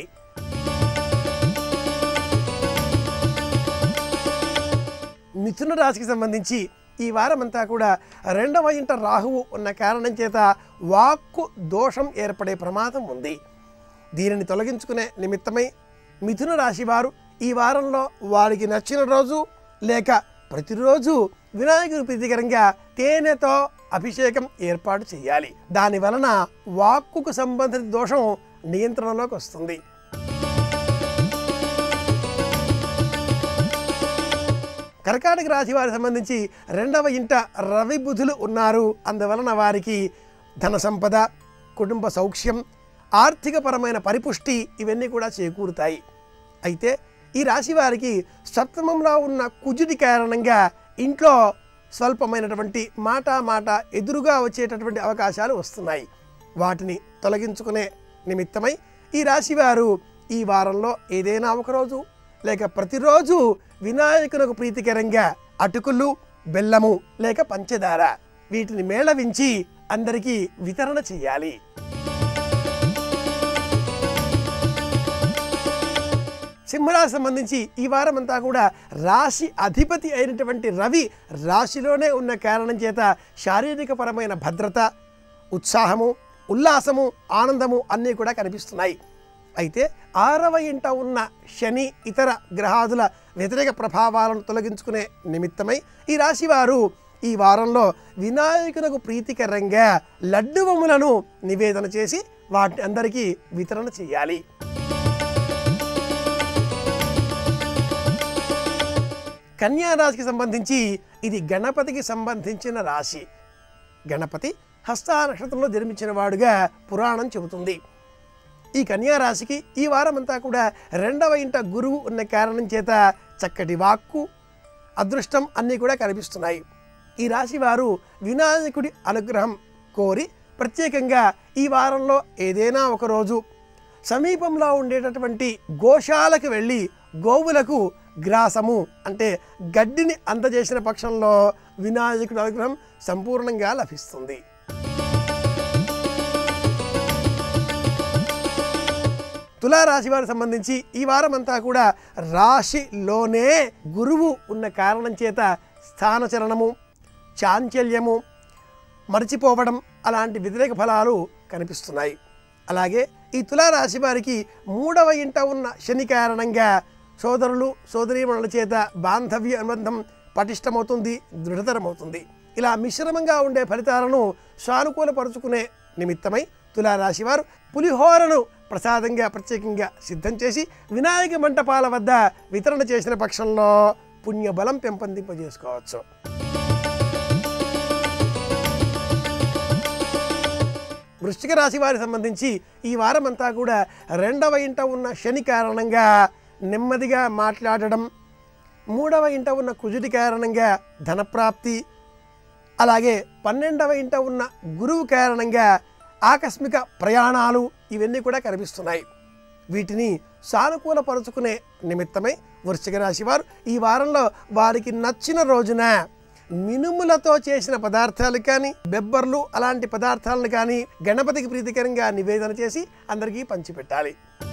మిథున రాశికి సంబంధించి ఈ వారమంతా కూడా రెండవ ఇంట రాహువు ఉన్న కారణం చేత వాక్కు దోషం ఏర్పడే ప్రమాదం ఉంది దీనిని తొలగించుకునే నిమిత్తమై మిథున రాశి వారు ఈ వారంలో వారికి నచ్చిన రోజు లేక ప్రతిరోజు వినాయకుడి ప్రీతికరంగా తేనెతో అభిషేకం ఏర్పాటు చేయాలి దాని వలన వాక్కుకు సంబంధించిన దోషం నియంత్రణలోకి వస్తుంది కర్కాటక రాశి వారికి సంబంధించి రెండవ ఇంట రవి బుధులు ఉన్నారు అందువలన వారికి ధన సంపద కుటుంబ సౌఖ్యం ఆర్థికపరమైన పరిపుష్టి ఇవన్నీ కూడా చేకూరుతాయి అయితే ఈ రాశి వారికి సప్తమంలో ఉన్న కుజుడి కారణంగా ఇంట్లో స్వల్పమైనటువంటి మాట మాట ఎదురుగా వచ్చేటటువంటి అవకాశాలు వస్తున్నాయి వాటిని తొలగించుకునే నిమిత్తమై ఈ రాశి వారు ఈ వారంలో ఏదైనా ఒకరోజు లేక ప్రతిరోజు వినాయకునకు ప్రీతికరంగా అటుకులు బెల్లము లేక పంచదార వీటిని మేళవించి అందరికీ వితరణ చేయాలి సింహరాశి సంబంధించి ఈ వారం అంతా కూడా రాశి అధిపతి అయినటువంటి రవి రాశిలోనే ఉన్న కారణం చేత శారీరక పరమైన భద్రత ఉత్సాహము ఉల్లాసము ఆనందము అన్నీ కూడా కనిపిస్తున్నాయి అయితే ఆరవ ఇంట ఉన్న శని ఇతర గ్రహాదుల వ్యతిరేక ప్రభావాలను తొలగించుకునే నిమిత్తమై ఈ రాశి వారు ఈ వారంలో వినాయకునకు ప్రీతికరంగా లడ్డువములను నివేదన చేసి వాటిని అందరికీ వితరణ చేయాలి కన్యా రాశికి సంబంధించి ఇది గణపతికి సంబంధించిన రాశి గణపతి హస్త నక్షత్రంలో జన్మించిన వాడుగా పురాణం చెబుతుంది ఈ కన్యా రాశికి ఈ వారమంతా కూడా రెండవ ఇంట గురువు ఉన్న కారణం చేత చక్కటి వాక్కు అదృష్టం అన్నీ కూడా కనిపిస్తున్నాయి ఈ రాశి వారు వినాయకుడి అనుగ్రహం కోరి ప్రత్యేకంగా ఈ వారంలో ఏదైనా ఒక రోజు సమీపంలో ఉండేటటువంటి గోశాలకు వెళ్ళి గోవులకు గ్రాసము అంటే గడ్డిని అందజేసిన పక్షంలో వినాయకుడి అనుగ్రహం సంపూర్ణంగా లభిస్తుంది తులారాశి వారికి సంబంధించి ఈ వారం అంతా కూడా రాశిలోనే గురువు ఉన్న కారణం చేత స్థానచలనము చాంచల్యము మరచిపోవడం అలాంటి వ్యతిరేక ఫలాలు కనిపిస్తున్నాయి అలాగే ఈ తులారాశి వారికి మూడవ ఇంట ఉన్న శని కారణంగా సోదరులు సోదరీమణుల చేత బాంధవ్య అనుబంధం పటిష్టమవుతుంది దృఢతరమవుతుంది ఇలా మిశ్రమంగా ఉండే ఫలితాలను సానుకూలపరుచుకునే నిమిత్తమై తులారాశి వారు పులిహోరను ప్రసాదంగా ప్రత్యేకంగా సిద్ధం చేసి వినాయక మంటపాల వద్ద వితరణ చేసిన పక్షంలో పుణ్యబలం పెంపొందింపజేసుకోవచ్చు వృశ్చిక రాశి వారికి సంబంధించి ఈ వారం అంతా కూడా రెండవ ఇంట ఉన్న శని కారణంగా నెమ్మదిగా మాట్లాడడం మూడవ ఇంట ఉన్న కుజుడి కారణంగా ధనప్రాప్తి అలాగే పన్నెండవ ఇంట ఉన్న గురువు కారణంగా ఆకస్మిక ప్రయాణాలు ఇవన్నీ కూడా కనిపిస్తున్నాయి వీటిని సానుకూలపరుచుకునే నిమిత్తమై వృశ్చిక రాశి వారు ఈ వారంలో వారికి నచ్చిన రోజున మినుములతో చేసిన పదార్థాలు కానీ బెబ్బర్లు అలాంటి పదార్థాలను కానీ గణపతికి ప్రీతికరంగా నివేదన చేసి అందరికీ పంచిపెట్టాలి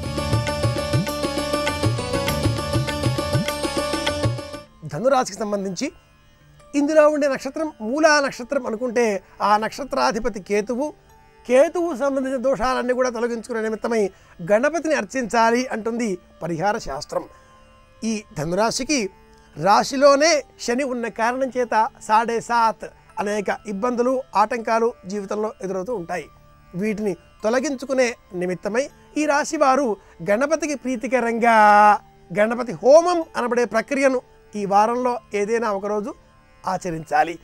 ధనురాశికి సంబంధించి ఇందులో ఉండే నక్షత్రం మూలా నక్షత్రం అనుకుంటే ఆ నక్షత్రాధిపతి కేతువు కేతువు సంబంధించిన దోషాలన్నీ కూడా తొలగించుకునే నిమిత్తమై గణపతిని అర్చించాలి అంటుంది పరిహార శాస్త్రం ఈ ధనురాశికి రాశిలోనే శని ఉన్న కారణం చేత సాడే సాత్ అనేక ఇబ్బందులు ఆటంకాలు జీవితంలో ఎదురవుతూ ఉంటాయి వీటిని తొలగించుకునే నిమిత్తమై ఈ రాశి వారు గణపతికి ప్రీతికరంగా గణపతి హోమం అనబడే ప్రక్రియను ఈ వారంలో ఏదైనా ఒకరోజు ఆచరించాలి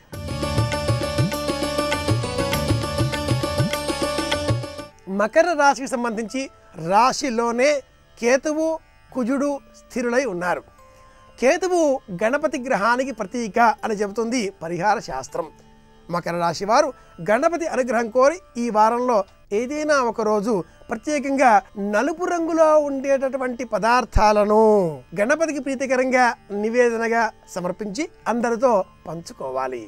మకర రాశికి సంబంధించి రాశిలోనే కేతువు కుజుడు స్థిరులై ఉన్నారు కేతువు గణపతి గ్రహానికి ప్రతీక అని చెబుతుంది పరిహార శాస్త్రం మకర రాశి వారు గణపతి అనుగ్రహం కోరి ఈ వారంలో ఏదైనా ఒక రోజు ప్రత్యేకంగా నలుపు రంగులో ఉండేటటువంటి పదార్థాలను గణపతికి ప్రీతికరంగా నివేదనగా సమర్పించి అందరితో పంచుకోవాలి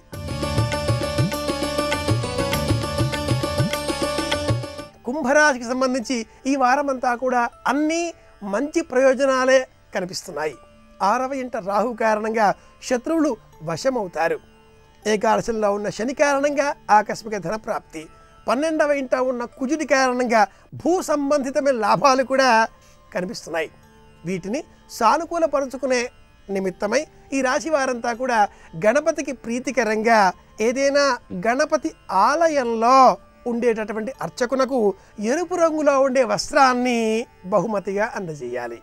కుంభరాశికి సంబంధించి ఈ వారం అంతా కూడా అన్ని మంచి ప్రయోజనాలే కనిపిస్తున్నాయి ఆరవ ఇంట రాహు కారణంగా శత్రువులు వశమవుతారు ఏకాదశంలో ఉన్న శని కారణంగా ఆకస్మిక ధన ప్రాప్తి పన్నెండవ ఇంట ఉన్న కుజుడి కారణంగా భూ సంబంధితమైన లాభాలు కూడా కనిపిస్తున్నాయి వీటిని సానుకూలపరుచుకునే నిమిత్తమై ఈ రాశి వారంతా కూడా గణపతికి ప్రీతికరంగా ఏదైనా గణపతి ఆలయంలో ఉండేటటువంటి అర్చకునకు ఎరుపు రంగులో ఉండే వస్త్రాన్ని బహుమతిగా అందజేయాలి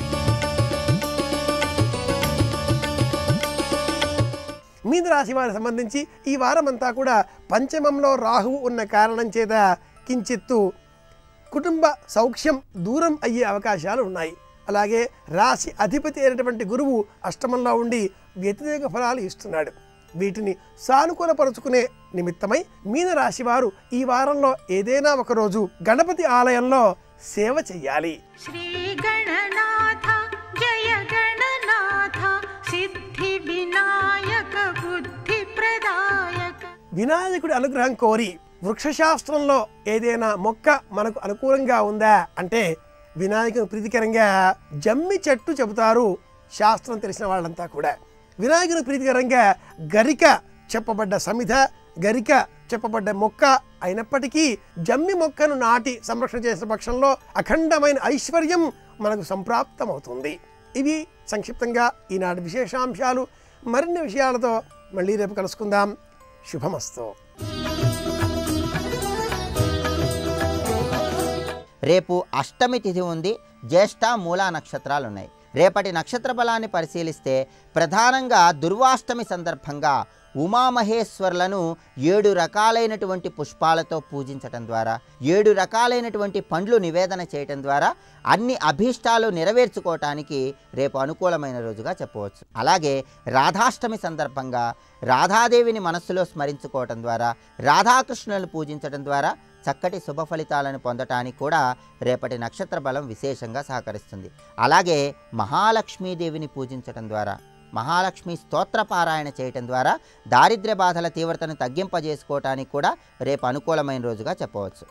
మీన రాశి వారికి సంబంధించి ఈ వారం అంతా కూడా పంచమంలో రాహువు ఉన్న కారణం చేత కించిత్తు కుటుంబ సౌఖ్యం దూరం అయ్యే అవకాశాలు ఉన్నాయి అలాగే రాశి అధిపతి అయినటువంటి గురువు అష్టమంలో ఉండి వ్యతిరేక ఫలాలు ఇస్తున్నాడు వీటిని సానుకూలపరుచుకునే నిమిత్తమై మీన రాశి వారు ఈ వారంలో ఏదైనా ఒక రోజు గణపతి ఆలయంలో సేవ చెయ్యాలి శ్రీ గణనాథ జయ గణనాథ సిద్ధి వినాయక బుద్ధి ప్రదాయక వినాయకుడి అనుగ్రహం కోరి వృక్షశాస్త్రంలో ఏదైనా మొక్క మనకు అనుకూలంగా ఉందా అంటే వినాయకుని ప్రీతికరంగా జమ్మి చెట్టు చెబుతారు శాస్త్రం తెలిసిన వాళ్ళంతా కూడా వినాయకుని ప్రీతికరంగా గరిక చెప్పబడ్డ సమిధ గరిక చెప్పబడ్డ మొక్క అయినప్పటికీ జమ్మి మొక్కను నాటి సంరక్షణ చేసిన పక్షంలో అఖండమైన ఐశ్వర్యం మనకు సంప్రాప్తమవుతుంది ఇవి సంక్షిప్తంగా ఈనాటి విశేషాంశాలు మరిన్ని విషయాలతో మళ్ళీ రేపు కలుసుకుందాం శుభమస్తు రేపు అష్టమి తిథి ఉంది జ్యేష్ఠ మూలా నక్షత్రాలు ఉన్నాయి రేపటి నక్షత్ర బలాన్ని పరిశీలిస్తే ప్రధానంగా దుర్వాష్టమి సందర్భంగా ఉమామహేశ్వర్లను ఏడు రకాలైనటువంటి పుష్పాలతో పూజించటం ద్వారా ఏడు రకాలైనటువంటి పండ్లు నివేదన చేయటం ద్వారా అన్ని అభీష్టాలు నెరవేర్చుకోవటానికి రేపు అనుకూలమైన రోజుగా చెప్పవచ్చు అలాగే రాధాష్టమి సందర్భంగా రాధాదేవిని మనస్సులో స్మరించుకోవటం ద్వారా రాధాకృష్ణులను పూజించడం ద్వారా చక్కటి శుభ ఫలితాలను పొందటానికి కూడా రేపటి నక్షత్ర బలం విశేషంగా సహకరిస్తుంది అలాగే మహాలక్ష్మీదేవిని పూజించటం ద్వారా మహాలక్ష్మి స్తోత్ర పారాయణ చేయటం ద్వారా దారిద్ర్య బాధల తీవ్రతను తగ్గింపజేసుకోవటానికి కూడా రేపు అనుకూలమైన రోజుగా చెప్పవచ్చు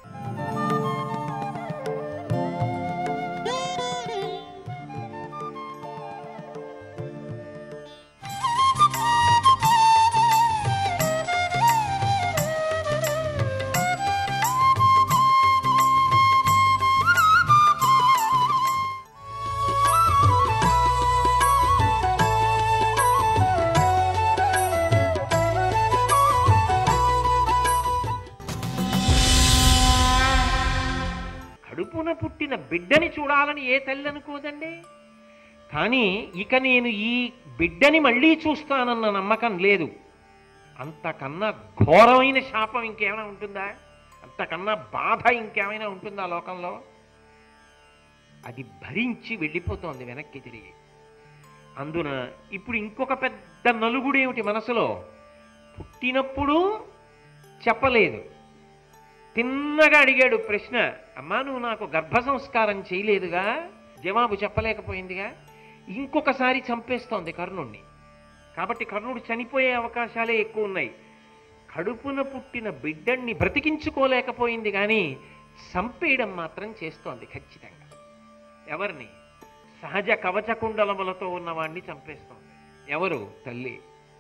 కడుపున పుట్టిన బిడ్డని చూడాలని ఏ తల్లి అనుకోదండి కానీ ఇక నేను ఈ బిడ్డని మళ్ళీ చూస్తానన్న నమ్మకం లేదు అంతకన్నా ఘోరమైన శాపం ఇంకేమైనా ఉంటుందా అంతకన్నా బాధ ఇంకేమైనా ఉంటుందా లోకంలో అది భరించి వెళ్ళిపోతోంది వెనక్కి తిరిగి అందున ఇప్పుడు ఇంకొక పెద్ద నలుగుడేమిటి మనసులో పుట్టినప్పుడు చెప్పలేదు తిన్నగా అడిగాడు ప్రశ్న అమ్మా నువ్వు నాకు గర్భ సంస్కారం చేయలేదుగా జవాబు చెప్పలేకపోయిందిగా ఇంకొకసారి చంపేస్తోంది కర్ణుణ్ణి కాబట్టి కర్ణుడు చనిపోయే అవకాశాలే ఎక్కువ ఉన్నాయి కడుపున పుట్టిన బిడ్డణ్ణి బ్రతికించుకోలేకపోయింది కానీ చంపేయడం మాత్రం చేస్తోంది ఖచ్చితంగా ఎవరిని సహజ కవచ కుండలములతో ఉన్నవాణ్ణి చంపేస్తోంది ఎవరు తల్లి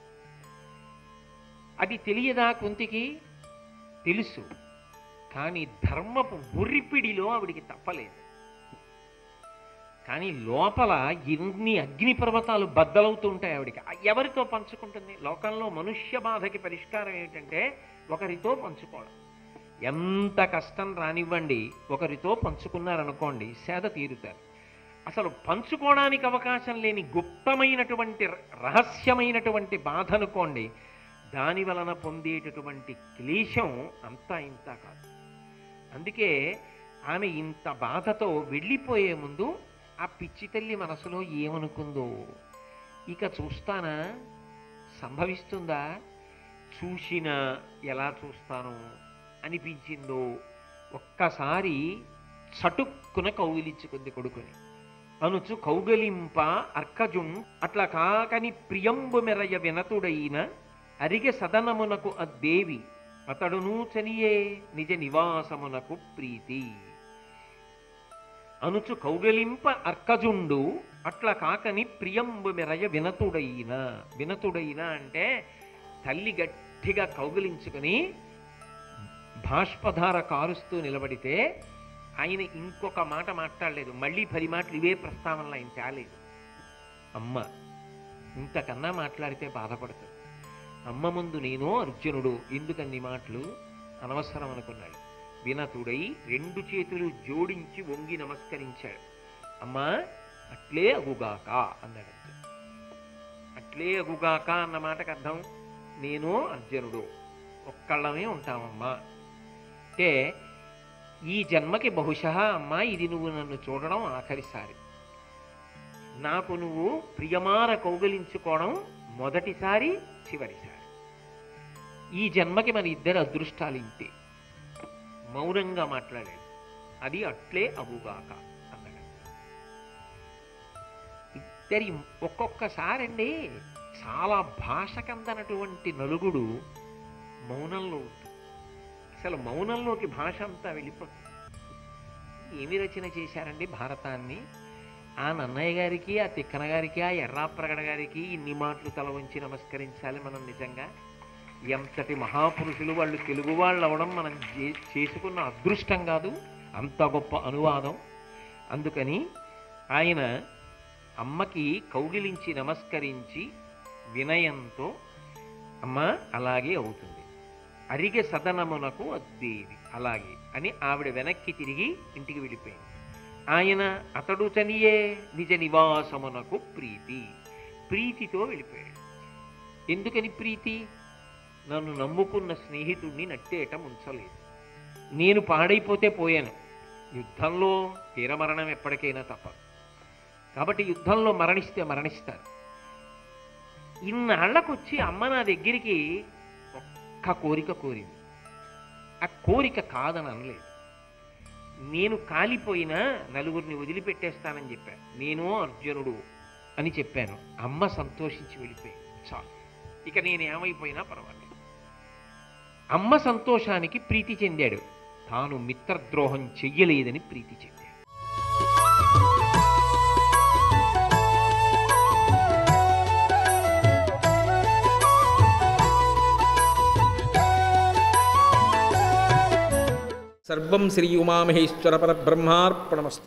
అది తెలియదా కుంతికి తెలుసు కానీ ధర్మపు ఉర్రిపిడిలో ఆవిడికి తప్పలేదు కానీ లోపల ఎన్ని అగ్ని పర్వతాలు బద్దలవుతూ ఉంటాయి ఆవిడికి ఆ ఎవరితో పంచుకుంటుంది లోకంలో మనుష్య బాధకి పరిష్కారం ఏమిటంటే ఒకరితో పంచుకోవడం ఎంత కష్టం రానివ్వండి ఒకరితో పంచుకున్నారనుకోండి సేద తీరుతారు అసలు పంచుకోవడానికి అవకాశం లేని గుప్తమైనటువంటి రహస్యమైనటువంటి బాధ అనుకోండి దాని వలన పొందేటటువంటి క్లేశం అంతా ఇంత కాదు అందుకే ఆమె ఇంత బాధతో వెళ్ళిపోయే ముందు ఆ పిచ్చి తల్లి మనసులో ఏమనుకుందో ఇక చూస్తానా సంభవిస్తుందా చూసినా ఎలా చూస్తాను అనిపించిందో ఒక్కసారి చటుక్కున కౌగిలించుకుంది కొడుకుని అనుచు కౌగలింప అర్కజున్ అట్లా కాకని ప్రియంబు మెరయ వినతుడైన అరిగె సదనమునకు అద్దేవి అతడును చనియే నిజ నివాసమునకు ప్రీతి అనుచు కౌగలింప అర్కజుండు అట్ల కాకని ప్రియంబు మెరయ వినతుడైన వినతుడైన అంటే తల్లి గట్టిగా కౌగిలించుకుని భాష్పధార కారుస్తూ నిలబడితే ఆయన ఇంకొక మాట మాట్లాడలేదు మళ్ళీ పది మాటలు ఇవే ప్రస్తావనలు ఆయన తేలేదు అమ్మ ఇంతకన్నా మాట్లాడితే బాధపడుతుంది అమ్మ ముందు నేను అర్జునుడు ఎందుకన్ని మాటలు అనవసరం అనుకున్నాడు వినతుడై రెండు చేతులు జోడించి వంగి నమస్కరించాడు అమ్మా అట్లే అగుగాక అన్నాడు అర్జునుడు. అట్లే అగుగాక అన్న మాటకు అర్థం నేను అర్జునుడు ఒక్కళ్ళమే ఉంటామమ్మా అంటే ఈ జన్మకి బహుశా అమ్మా ఇది నువ్వు నన్ను చూడడం ఆఖరిసారి నాకు నువ్వు ప్రియమార కౌగలించుకోవడం మొదటిసారి చివరిసారి ఈ జన్మకి మన ఇద్దరు అదృష్టాలు ఇంతే మౌనంగా మాట్లాడాడు అది అట్లే అగుగాక అన్నాడు ఇద్దరి ఒక్కొక్కసారండి చాలా భాషకందనటువంటి నలుగుడు మౌనంలో ఉంటుంది అసలు మౌనంలోకి భాష అంతా వెళ్ళిపోతుంది ఏమి రచన చేశారండి భారతాన్ని ఆ నన్నయ్య గారికి ఆ తిక్కన గారికి ఆ ఎర్రాప్రగడ గారికి ఇన్ని మాటలు తల వంచి నమస్కరించాలి మనం నిజంగా ఎంతటి మహాపురుషులు వాళ్ళు తెలుగు వాళ్ళు అవడం మనం చే- చేసుకున్న అదృష్టం కాదు అంత గొప్ప అనువాదం అందుకని ఆయన అమ్మకి కౌగిలించి నమస్కరించి వినయంతో అమ్మ అలాగే అవుతుంది అరిగె సదనమునకు అద్దేవి అలాగే అని ఆవిడ వెనక్కి తిరిగి ఇంటికి వెళ్ళిపోయింది ఆయన అతడు చనియే నిజ నివాసమునకు ప్రీతి ప్రీతితో వెళ్ళిపోయాడు ఎందుకని ప్రీతి నన్ను నమ్ముకున్న స్నేహితుడిని నట్టేట ఉంచలేదు నేను పాడైపోతే పోయాను యుద్ధంలో తీరమరణం ఎప్పటికైనా తప్పదు కాబట్టి యుద్ధంలో మరణిస్తే మరణిస్తారు ఇన్నాళ్లకొచ్చి అమ్మ నా దగ్గరికి ఒక్క కోరిక కోరింది ఆ కోరిక కాదని అనలేదు నేను కాలిపోయినా నలుగురిని వదిలిపెట్టేస్తానని చెప్పాను నేను అర్జునుడు అని చెప్పాను అమ్మ సంతోషించి వెళ్ళిపోయింది చాలు ఇక నేను ఏమైపోయినా పర్వాలేదు అమ్మ సంతోషానికి ప్రీతి చెందాడు తాను మిత్రద్రోహం చెయ్యలేదని ప్రీతి చెందాడు సర్వం శ్రీ ఉమామహేశ్వర పరబ్రహ్మార్పణమస్తు